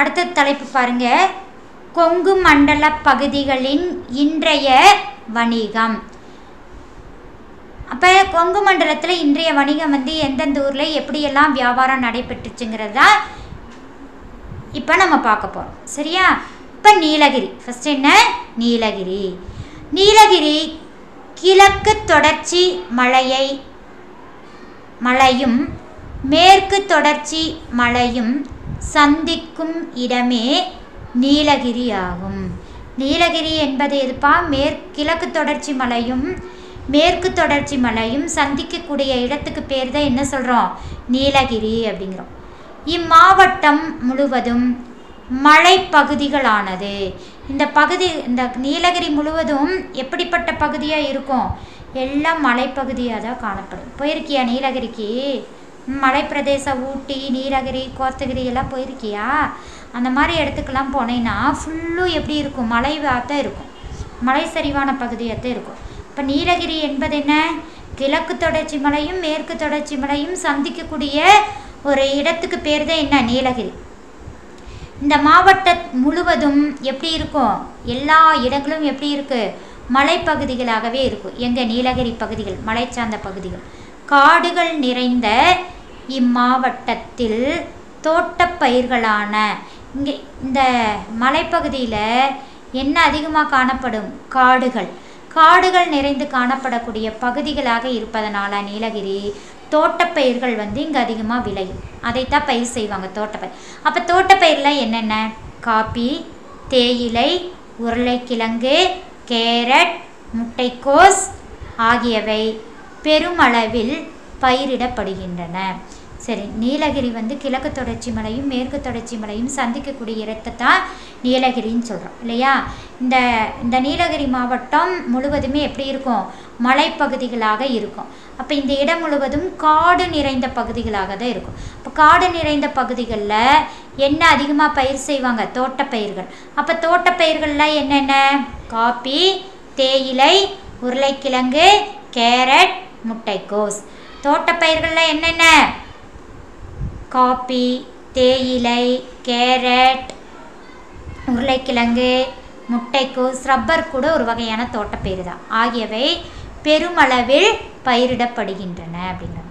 அடுத்த தலைப்பு பாருங்க கொங்கு மண்டல பகுதிகளின் இன்றைய வணிகம் அப்போ கொங்கு மண்டலத்தில் இன்றைய வணிகம் வந்து எந்தெந்த ஊரில் எப்படியெல்லாம் வியாபாரம் நடைபெற்றுச்சுங்கிறது தான் இப்போ நம்ம பார்க்க போகிறோம் சரியா இப்போ நீலகிரி ஃபஸ்ட் என்ன நீலகிரி நீலகிரி கிழக்கு தொடர்ச்சி மலையை மலையும் மேற்கு தொடர்ச்சி மலையும் சந்திக்கும் இடமே நீலகிரி ஆகும் நீலகிரி என்பது எதுப்பா மேற் கிழக்கு தொடர்ச்சி மலையும் மேற்கு தொடர்ச்சி மலையும் சந்திக்கக்கூடிய இடத்துக்கு பேர் தான் என்ன சொல்கிறோம் நீலகிரி அப்படிங்கிறோம் இம்மாவட்டம் முழுவதும் மலைப்பகுதிகளானது இந்த பகுதி இந்த நீலகிரி முழுவதும் எப்படிப்பட்ட பகுதியாக இருக்கும் எல்லாம் மலைப்பகுதியாக தான் காணப்படும் போயிருக்கியா நீலகிரிக்கு மலைப்பிரதேச ஊட்டி நீலகிரி கோத்தகிரி எல்லாம் போயிருக்கியா அந்த மாதிரி இடத்துக்கெல்லாம் போனேன்னா ஃபுல்லும் எப்படி இருக்கும் மலைவாக தான் இருக்கும் மலை சரிவான பகுதியாக தான் இருக்கும் இப்போ நீலகிரி என்பது என்ன கிழக்கு தொடர்ச்சி மலையும் மேற்கு தொடர்ச்சி மலையும் சந்திக்கக்கூடிய ஒரு இடத்துக்கு பேர் தான் என்ன நீலகிரி இந்த மாவட்டம் முழுவதும் எப்படி இருக்கும் எல்லா இடங்களும் எப்படி இருக்கு மலைப்பகுதிகளாகவே இருக்கும் எங்கள் நீலகிரி பகுதிகள் மலை சார்ந்த பகுதிகள் காடுகள் நிறைந்த இம்மாவட்டத்தில் தோட்டப்பயிர்களான இங்கே இந்த மலைப்பகுதியில் என்ன அதிகமாக காணப்படும் காடுகள் காடுகள் நிறைந்து காணப்படக்கூடிய பகுதிகளாக இருப்பதனால நீலகிரி தோட்டப்பயிர்கள் வந்து இங்கே அதிகமாக விளையும் அதைத்தான் பயிர் செய்வாங்க தோட்டப்பயிர் அப்போ தோட்டப்பயிரில் என்னென்ன காப்பி தேயிலை உருளைக்கிழங்கு கேரட் முட்டைக்கோஸ் ஆகியவை பெருமளவில் பயிரிடப்படுகின்றன சரி நீலகிரி வந்து கிழக்கு தொடர்ச்சி மலையும் மேற்கு தொடர்ச்சி மலையும் சந்திக்கக்கூடிய இடத்தை தான் நீலகிரின்னு சொல்கிறோம் இல்லையா இந்த இந்த நீலகிரி மாவட்டம் முழுவதுமே எப்படி இருக்கும் மலைப்பகுதிகளாக இருக்கும் அப்போ இந்த இடம் முழுவதும் காடு நிறைந்த பகுதிகளாக தான் இருக்கும் இப்போ காடு நிறைந்த பகுதிகளில் என்ன அதிகமாக பயிர் செய்வாங்க தோட்டப்பயிர்கள் அப்போ தோட்டப்பயிர்களில் என்னென்ன காப்பி தேயிலை உருளைக்கிழங்கு கேரட் முட்டைக்கோஸ் தோட்டப்பயிர்களில் என்னென்ன காப்பி தேயிலை கேரட் உருளைக்கிழங்கு முட்டைக்கோஸ் ரப்பர் கூட ஒரு வகையான தோட்டப்பயிர் தான் ஆகியவை பெருமளவில் பயிரிடப்படுகின்றன அப்படிங்கிறது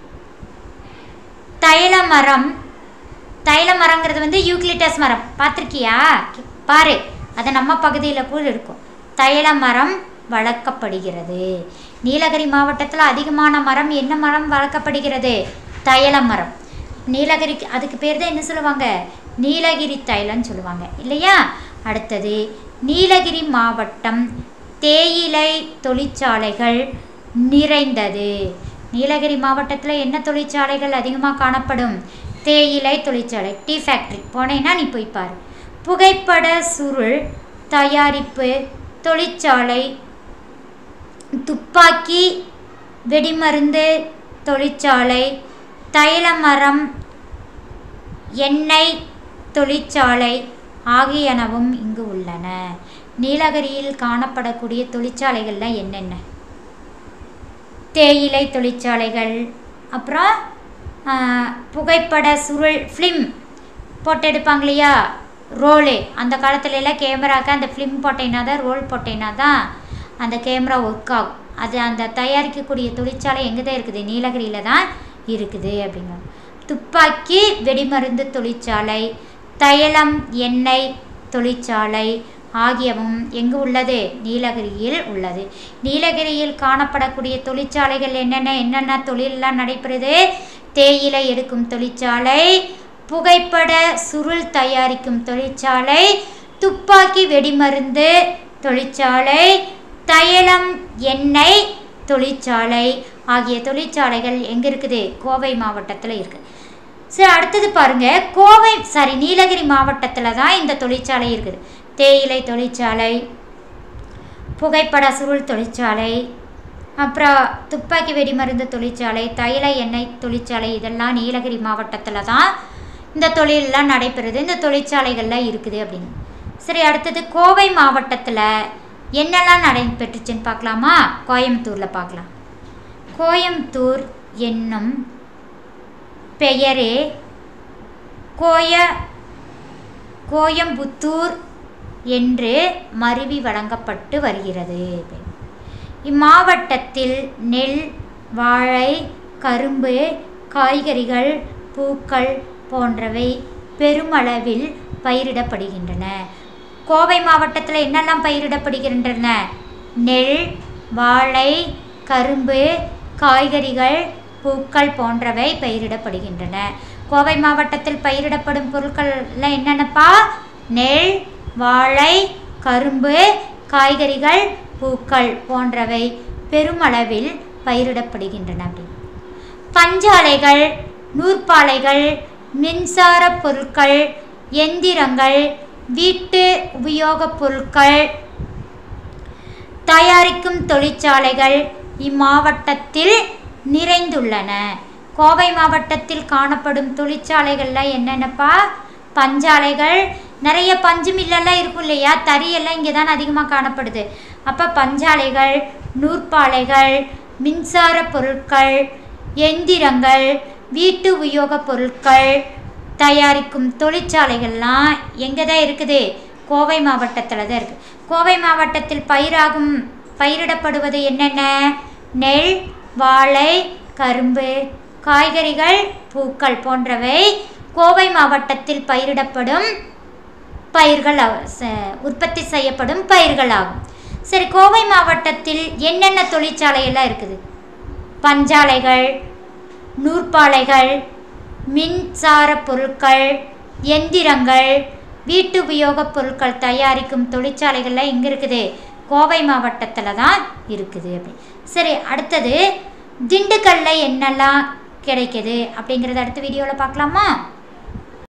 தைல மரம் தைல மரங்கிறது வந்து யூக்லிட்டஸ் மரம் பார்த்துருக்கியா பாரு அது நம்ம பகுதியில் கூட இருக்கும் தைல மரம் வளர்க்கப்படுகிறது நீலகிரி மாவட்டத்தில் அதிகமான மரம் என்ன மரம் வளர்க்கப்படுகிறது தைல மரம் நீலகிரிக்கு அதுக்கு பேர் தான் என்ன சொல்லுவாங்க நீலகிரி தைலம்னு சொல்லுவாங்க இல்லையா அடுத்தது நீலகிரி மாவட்டம் தேயிலை தொழிற்சாலைகள் நிறைந்தது நீலகிரி மாவட்டத்தில் என்ன தொழிற்சாலைகள் அதிகமாக காணப்படும் தேயிலை தொழிற்சாலை டீ ஃபேக்ட்ரி போனேன்னா நீ போய் பாரு புகைப்பட சுருள் தயாரிப்பு தொழிற்சாலை துப்பாக்கி வெடிமருந்து தொழிற்சாலை தைல மரம் எண்ணெய் தொழிற்சாலை ஆகியனவும் இங்கு உள்ளன நீலகிரியில் காணப்படக்கூடிய தொழிற்சாலைகள்லாம் என்னென்ன தேயிலை தொழிற்சாலைகள் அப்புறம் புகைப்பட சுருள் ஃபிலிம் போட்டு எடுப்பாங்க இல்லையா ரோலு அந்த காலத்துல எல்லாம் கேமராக்கு அந்த ஃபிலிம் போட்டேன்னா தான் ரோல் போட்டேன்னா தான் அந்த கேமரா ஒர்க் ஆகும் அது அந்த தயாரிக்கக்கூடிய தொழிற்சாலை எங்கே தான் இருக்குது நீலகிரியில் தான் இருக்குது அப்படிங்க துப்பாக்கி வெடிமருந்து தொழிற்சாலை தைலம் எண்ணெய் தொழிற்சாலை ஆகியவும் எங்கு உள்ளது நீலகிரியில் உள்ளது நீலகிரியில் காணப்படக்கூடிய தொழிற்சாலைகள் என்னென்ன என்னென்ன தொழிலெல்லாம் நடைபெறுது தேயிலை எடுக்கும் தொழிற்சாலை புகைப்பட சுருள் தயாரிக்கும் தொழிற்சாலை துப்பாக்கி வெடிமருந்து தொழிற்சாலை தைலம் எண்ணெய் தொழிற்சாலை ஆகிய தொழிற்சாலைகள் எங்கே இருக்குது கோவை மாவட்டத்தில் இருக்குது சரி அடுத்தது பாருங்க கோவை சாரி நீலகிரி மாவட்டத்தில் தான் இந்த தொழிற்சாலை இருக்குது தேயிலை தொழிற்சாலை புகைப்பட சுருள் தொழிற்சாலை அப்புறம் துப்பாக்கி வெடிமருந்து தொழிற்சாலை தைல எண்ணெய் தொழிற்சாலை இதெல்லாம் நீலகிரி மாவட்டத்தில் தான் இந்த தொழிலெலாம் நடைபெறுது இந்த தொழிற்சாலைகள்லாம் இருக்குது அப்படின்னு சரி அடுத்தது கோவை மாவட்டத்தில் என்னெல்லாம் நடைபெற்றுச்சுன்னு பார்க்கலாமா கோயம்புத்தூரில் பார்க்கலாம் கோயம்புத்தூர் என்னும் பெயரே கோய கோயம்புத்தூர் என்று மருவி வழங்கப்பட்டு வருகிறது இம்மாவட்டத்தில் நெல் வாழை கரும்பு காய்கறிகள் பூக்கள் போன்றவை பெருமளவில் பயிரிடப்படுகின்றன கோவை மாவட்டத்தில் என்னெல்லாம் பயிரிடப்படுகின்றன நெல் வாழை கரும்பு காய்கறிகள் பூக்கள் போன்றவை பயிரிடப்படுகின்றன கோவை மாவட்டத்தில் பயிரிடப்படும் பொருட்கள்லாம் என்னென்னப்பா நெல் வாழை கரும்பு காய்கறிகள் பூக்கள் போன்றவை பெருமளவில் பயிரிடப்படுகின்றன அப்படி பஞ்சாலைகள் நூற்பாலைகள் மின்சார பொருட்கள் எந்திரங்கள் வீட்டு உபயோகப் பொருட்கள் தயாரிக்கும் தொழிற்சாலைகள் இம்மாவட்டத்தில் நிறைந்துள்ளன கோவை மாவட்டத்தில் காணப்படும் தொழிற்சாலைகள்லாம் என்னென்னப்பா பஞ்சாலைகள் நிறைய பஞ்சு மில்லெல்லாம் இருக்கும் இல்லையா தறியெல்லாம் இங்கே தான் அதிகமாக காணப்படுது அப்போ பஞ்சாலைகள் நூற்பாலைகள் மின்சார பொருட்கள் எந்திரங்கள் வீட்டு உபயோகப் பொருட்கள் தயாரிக்கும் தொழிற்சாலைகள்லாம் எங்கே தான் இருக்குது கோவை மாவட்டத்தில் தான் இருக்குது கோவை மாவட்டத்தில் பயிராகும் பயிரிடப்படுவது என்னென்ன நெல் வாழை கரும்பு காய்கறிகள் பூக்கள் போன்றவை கோவை மாவட்டத்தில் பயிரிடப்படும் பயிர்கள் ஆ- ச- உற்பத்தி செய்யப்படும் பயிர்கள் ஆகும் சரி கோவை மாவட்டத்தில் என்னென்ன தொழிற்சாலையெல்லாம் இருக்குது பஞ்சாலைகள் நூற்பாலைகள் மின்சார பொருட்கள் எந்திரங்கள் வீட்டு உபயோகப் பொருட்கள் தயாரிக்கும் தொழிற்சாலைகள்லாம் எங்கே இருக்குது கோவை மாவட்டத்தில் தான் இருக்குது அப்படி சரி அடுத்தது திண்டுக்கல்ல என்னெல்லாம் கிடைக்குது அப்படிங்கிறத அடுத்த வீடியோவில் பார்க்கலாமா